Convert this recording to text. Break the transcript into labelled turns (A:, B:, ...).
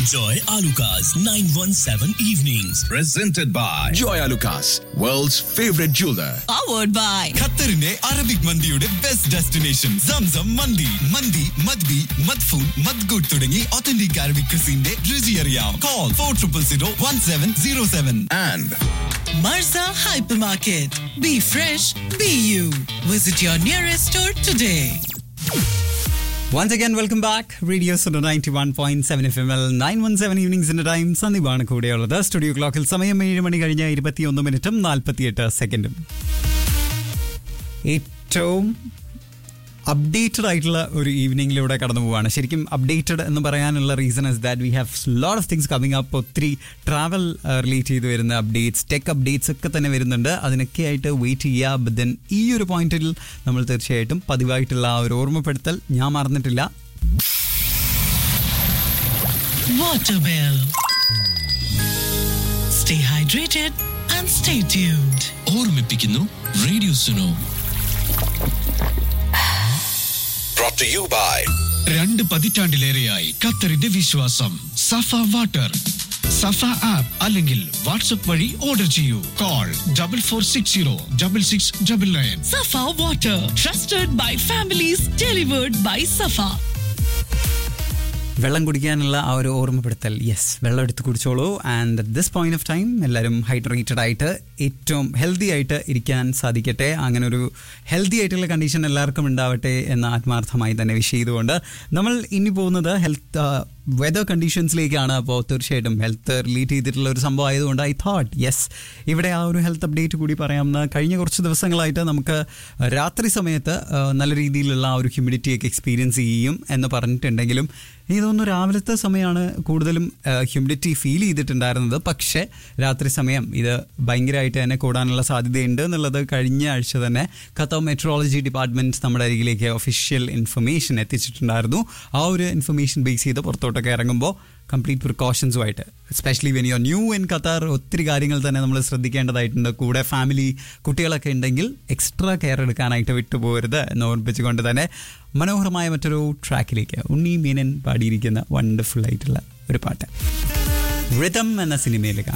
A: Joy Alukas, 917 Evenings.
B: Presented by
C: Joy Lucas, world's favorite jeweler.
D: powered by
E: ഖത്തറിന്റെ Arabic മന്തിയുടെ best destination Zamzam മന്തി മന്തി മദ്ബി മദ്ഫൂൻ മദ്ഗുഡ് തുടങ്ങി ഒത്തന്റിക് അറബിക് ക്രിസിന്റെ രുചി അറിയാം call four triple zero one seven zero seven
C: And
D: Marza Hypermarket. Be fresh, be you. Visit your nearest store today.
F: Once again, welcome back. Radio Suno 91.7 F M L nine one seven ഈവനിങ്സിന്റെ time സന്ദീപാണ് കൂടെയുള്ളത് studio ക്ലോക്കിൽ സമയം ഏഴ് മണി കഴിഞ്ഞ ഇരുപത്തിയൊന്ന് മിനിറ്റും നാൽപ്പത്തിയെട്ട് സെക്കൻഡും ഏറ്റവും അപ്ഡേറ്റഡ് ആയിട്ടുള്ള ഒരു ഈവനിങ്ങിലൂടെ കടന്നു പോവുകയാണ് ശരിക്കും അപ്ഡേറ്റഡ് എന്ന് പറയാനുള്ള reason is that we have lot of things coming up ഒത്തിരി ട്രാവൽ റിലേറ്റ് ചെയ്ത് വരുന്ന അപ്ഡേറ്റ്സ് ടെക് അപ്ഡേറ്റ്സ് ഒക്കെ തന്നെ വരുന്നുണ്ട് അതിനൊക്കെ ആയിട്ട് വെയിറ്റ് ചെയ്യുക ബട്ട് ദെൻ ഈ ഒരു പോയിന്റിൽ നമ്മൾ തീർച്ചയായിട്ടും പതിവായിട്ടുള്ള ആ ഒരു ഓർമ്മപ്പെടുത്തൽ ഞാൻ മറന്നിട്ടില്ല
D: Waterwell. Stay hydrated and stay tuned.
A: ഓർമ്മിപ്പിക്കുന്നു radio Suno
C: brought to you by
E: രണ്ട് പതിറ്റാണ്ടിലേറെയായി ഖത്തറിന്റെ വിശ്വാസം സഫ വാട്ടർ സഫ ആപ്പ് അല്ലെങ്കിൽ വാട്സ്ആപ്പ് വഴി ഓർഡർ ചെയ്യൂ call double four six zero double six double nine
D: Safa Water. Trusted by families. Delivered by Safa.
F: വെള്ളം കുടിക്കാനുള്ള ആ ഒരു ഓർമ്മപ്പെടുത്തൽ യെസ് വെള്ളം എടുത്ത് കുടിച്ചോളൂ and at this point of time എല്ലാവരും ഹൈഡ്രേറ്റഡ് ആയിട്ട് ഏറ്റവും ഹെൽത്തി ആയിട്ട് ഇരിക്കാൻ സാധിക്കട്ടെ അങ്ങനെ ഒരു ഹെൽത്തി ആയിട്ടുള്ള കണ്ടീഷൻ എല്ലാവർക്കും ഉണ്ടാവട്ടെ എന്ന് ആത്മാർത്ഥമായി തന്നെ വിഷ് ചെയ്തുകൊണ്ട് നമ്മൾ ഇനി പോകുന്നത് ഹെൽത്ത് വെതർ കണ്ടീഷൻസിലേക്കാണ് അപ്പോൾ തീർച്ചയായിട്ടും ഹെൽത്ത് റിലേറ്റ് ചെയ്തിട്ടുള്ള ഒരു സംഭവം ആയതുകൊണ്ട് ഐ തോട്ട് യെസ് ഇവിടെ ആ ഒരു ഹെൽത്ത് അപ്ഡേറ്റ് കൂടി പറയാമെന്ന് കഴിഞ്ഞ കുറച്ച് ദിവസങ്ങളായിട്ട് നമുക്ക് രാത്രി സമയത്ത് ആ, നല്ല രീതിയിലുള്ള ആ ഒരു ഹ്യൂമിഡിറ്റിയൊക്കെ എക്സ്പീരിയൻസ് ചെയ്യും എന്ന് പറഞ്ഞിട്ടുണ്ടെങ്കിലും എനിക്ക് തോന്നുന്നു രാവിലത്തെ സമയമാണ് കൂടുതലും ഹ്യൂമിഡിറ്റി ഫീൽ ചെയ്തിട്ടുണ്ടായിരുന്നത് പക്ഷേ രാത്രി സമയം ഇത് ഭയങ്കരമായിട്ട് തന്നെ കൂടാനുള്ള സാധ്യതയുണ്ട് എന്നുള്ളത് കഴിഞ്ഞ ആഴ്ച തന്നെ ഖത്തർ മെട്രോളജി ഡിപ്പാർട്ട്മെന്റ് നമ്മുടെ അരികിലേക്ക് ഒഫീഷ്യൽ ഇൻഫർമേഷൻ എത്തിച്ചിട്ടുണ്ടായിരുന്നു ആ ഒരു ഇൻഫർമേഷൻ ബേസ് ചെയ്ത് പുറത്തോട്ടൊക്കെ ഇറങ്ങുമ്പോൾ കംപ്ലീറ്റ് പ്രിക്കോഷൻസുമായിട്ട് especially when you new in Qatar ഒത്തിരി കാര്യങ്ങൾ തന്നെ നമ്മൾ ശ്രദ്ധിക്കേണ്ടതായിട്ടുണ്ട് കൂടെ ഫാമിലി കുട്ടികളൊക്കെ ഉണ്ടെങ്കിൽ എക്സ്ട്രാ കെയർ എടുക്കാനായിട്ട് വിട്ടുപോകരുത് എന്ന് ഓർമ്മിപ്പിച്ചുകൊണ്ട് തന്നെ മനോഹരമായ മറ്റൊരു ട്രാക്കിലേക്ക് ഉണ്ണി മീനൻ പാടിയിരിക്കുന്ന വണ്ടർഫുൾ ആയിട്ടുള്ള ഒരു പാട്ട് റിതം എന്ന സിനിമയിൽ